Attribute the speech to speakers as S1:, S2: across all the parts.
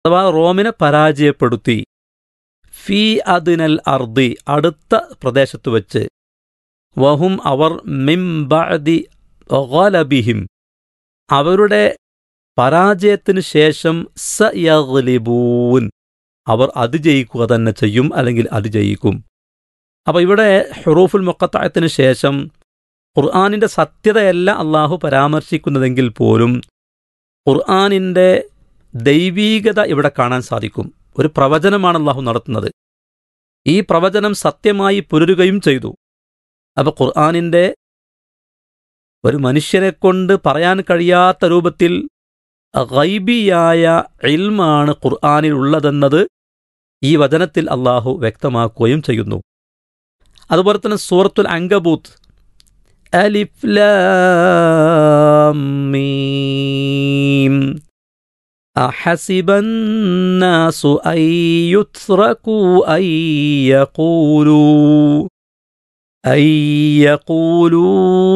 S1: അഥവാ റോമിനെ പരാജയപ്പെടുത്തി ഫി അദിനൽ അർദി അടുത്ത പ്രദേശത്ത് വച്ച് വഹും അവർ മിംബഅദി ഗലബിഹിം അവരുടെ പരാജയത്തിന് ശേഷം സയഗ്ലിബൂൻ അവർ അതിജയിക്കുക തന്നെ ചെയ്യും അല്ലെങ്കിൽ അതിജയിക്കും അപ്പോൾ ഇവിടെ ഹുറൂഫുൽ മുക്കത്തായത്തിന് ശേഷം ഖുർആാനിൻ്റെ സത്യതയല്ല അള്ളാഹു പരാമർശിക്കുന്നതെങ്കിൽ പോലും ഖുർആാനിൻ്റെ ദൈവീകത ഇവിടെ കാണാൻ സാധിക്കും ഒരു പ്രവചനമാണ് അള്ളാഹു നടത്തുന്നത് ഈ പ്രവചനം സത്യമായി പുലരുകയും ചെയ്തു അപ്പോൾ ഖുർആാനിൻ്റെ ഒരു മനുഷ്യരെ കൊണ്ട് പറയാൻ കഴിയാത്ത രൂപത്തിൽ ഗൈബിയായ ഇൽമാണ് ഖുർആാനിൽ ഉള്ളതെന്നത് ഈ വചനത്തിൽ അള്ളാഹു വ്യക്തമാക്കുകയും ചെയ്യുന്നു അതുപോലെ തന്നെ സൂറത്തുൽ അങ്കബൂത്ത് അലിഫ് ലാം മീം أحسب الناس أن يتركوا أن يقولوا أن يقولوا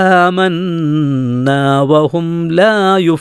S1: آمنا وهم لا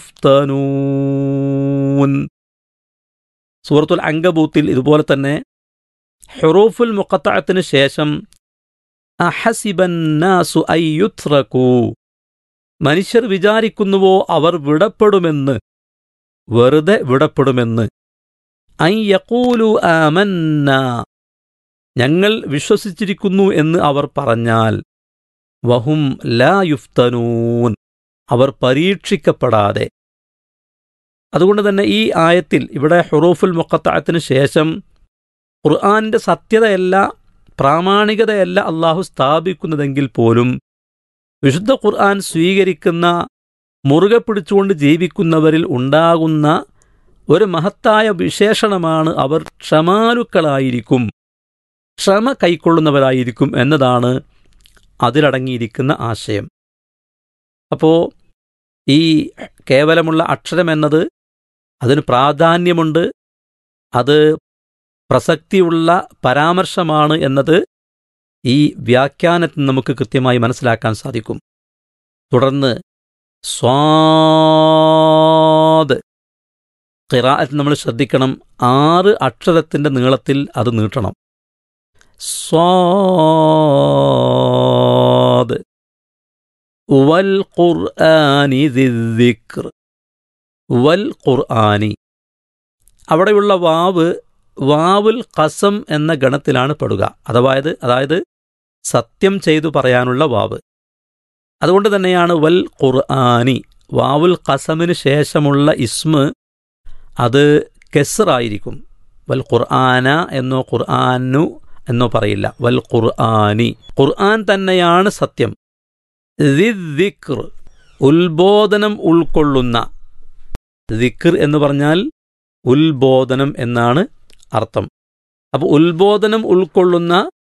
S1: يفتنون സൂറത്തുൽ അങ്കബൂത്തിൽ ഇതുപോലെ തന്നെ ഹുറൂഫുൽ മുഖത്തഴത്തിന് ശേഷം അഹസിബന്നാസു അയ്യുത്രക്കൂ മനുഷ്യർ വിചാരിക്കുന്നുവോ അവർ വിടപ്പെടുമെന്ന് വെറുതെ വിടപ്പെടുമെന്ന് അയ്യക്കൂലു ആമന്ന ഞങ്ങൾ വിശ്വസിച്ചിരിക്കുന്നു എന്ന് അവർ പറഞ്ഞാൽ വഹും ലാ യുഫ്തനൂൻ അവർ പരീക്ഷിക്കപ്പെടാതെ അതുകൊണ്ട് തന്നെ ഈ ആയത്തിൽ ഇവിടെ ഹുറൂഫുൽ മുഖത്തായത്തിന് ശേഷം ഖുർആാനിൻ്റെ സത്യതയല്ല പ്രാമാണികതയല്ല അള്ളാഹു സ്ഥാപിക്കുന്നതെങ്കിൽ പോലും വിശുദ്ധ ഖുർആൻ സ്വീകരിക്കുന്ന മുറുകെ പിടിച്ചുകൊണ്ട് ജീവിക്കുന്നവരിൽ ഉണ്ടാകുന്ന ഒരു മഹത്തായ വിശേഷണമാണ് അവർ ക്ഷമാലുക്കളായിരിക്കും ക്ഷമ കൈക്കൊള്ളുന്നവരായിരിക്കും എന്നതാണ് അതിലടങ്ങിയിരിക്കുന്ന ആശയം അപ്പോൾ ഈ കേവലമുള്ള അക്ഷരം എന്നത് അതിന് പ്രാധാന്യമുണ്ട് അത് പ്രസക്തിയുള്ള പരാമർശമാണ് എന്നത് ഈ വ്യാഖ്യാനത്തിൽ നമുക്ക് കൃത്യമായി മനസ്സിലാക്കാൻ സാധിക്കും തുടർന്ന് സ്വാദ് ഖിറാഅത്ത് നമ്മൾ ശ്രദ്ധിക്കണം ആറ് അക്ഷരത്തിൻ്റെ നീളത്തിൽ അത് നീട്ടണം സ്വാദ് വൽ ഖുർആനി ദിക്ർ വൽ ഖുർആനി അവിടെയുള്ള വാവ് വാവുൽ ഖസം എന്ന ഗണത്തിലാണ് പെടുക അതായത് അതായത് സത്യം ചെയ്തു പറയാനുള്ള വാവ് അതുകൊണ്ട് തന്നെയാണ് വൽ ഖുർആനി വാവുൽ ഖസമിന് ശേഷമുള്ള ഇസ്മ് അത് കെസറായിരിക്കും വൽ ഖുർആന എന്നോ ഖുർആനു എന്നോ പറയില്ല വൽ ഖുർആനി ഖുർആൻ തന്നെയാണ് സത്യം ദിക്ർ ഉത്ബോധനം ഉൾക്കൊള്ളുന്ന ദിക്ർ എന്ന് പറഞ്ഞാൽ ഉത്ബോധനം എന്നാണ് അർത്ഥം അപ്പോൾ ഉത്ബോധനം ഉൾക്കൊള്ളുന്ന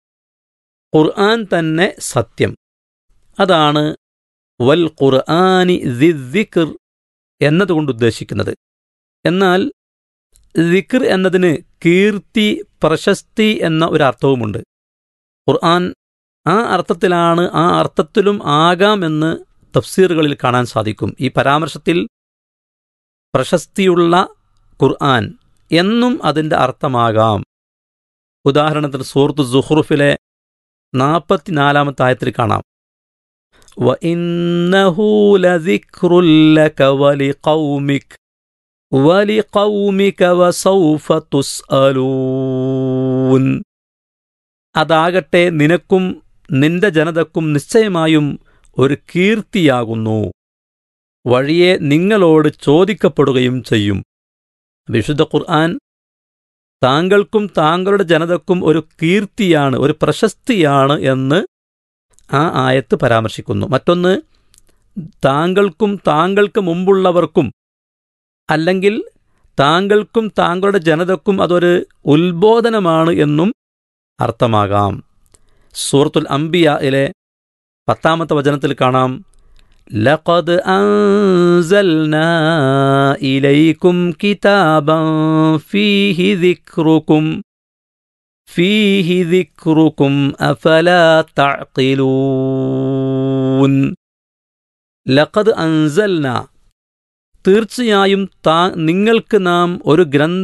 S1: ഖുർആൻ തന്നെ സത്യം അതാണ് വൽ ഖുർആനി ദിക്ർ എന്നതുകൊണ്ട് ഉദ്ദേശിക്കുന്നത് എന്നാൽ ദിക്ർ എന്നതിന് കീർത്തി പ്രശസ്തി എന്ന ഒരു അർത്ഥവുമുണ്ട് ഖുർആൻ ആ അർത്ഥത്തിലാണ് ആ അർത്ഥത്തിലും ആകാമെന്ന് തഫ്സീറുകളിൽ കാണാൻ സാധിക്കും ഈ പരാമർശത്തിൽ പ്രശസ്തിയുള്ള ഖുർആൻ എന്നും അതിൻ്റെ അർത്ഥമാകാം ഉദാഹരണത്തിന് സൂറത്ത് സുഹ്റുഫിലെ നാൽപ്പത്തിനാലാമത്തെ ആയത്തിൽ കാണാം وَإِنَّهُ لَذِكْرٌ لَكَ وَلِقَوْمِكَ وَلِقَوْمِكَ وَسَوْفَ تُسْأَلُونَ അതാകട്ടെ നിനക്കും നിന്റെ ജനതക്കും നിശ്ചയമായും ഒരു കീർത്തിയാകുന്നു വഴിയെ നിങ്ങളോട് ചോദിക്കപ്പെടുകയും ചെയ്യും വിശുദ്ധ ഖുർആൻ താങ്കൾക്കും താങ്കളുടെ ജനതക്കും ഒരു കീർത്തിയാണ് ഒരു പ്രശസ്തിയാണ് എന്ന് ആ ആയത്ത് പരാമർശിക്കുന്നു മറ്റൊന്ന് താങ്കൾക്കും താങ്കൾക്ക് മുമ്പുള്ളവർക്കും അല്ലെങ്കിൽ താങ്കൾക്കും താങ്കളുടെ ജനതക്കും അതൊരു ഉത്ബോധനമാണ് എന്നും അർത്ഥമാകാം സൂറത്തുൽ അംബിയയിലെ പത്താമത്തെ വചനത്തിൽ കാണാം لقد أنزلنا إليكم كتابا فيه ذكركم فيه ذكركم أفلا تعقلون لقد أنزلنا തീർച്ചയായും താ നിങ്ങൾക്ക് നാം ഒരു ഗ്രന്ഥ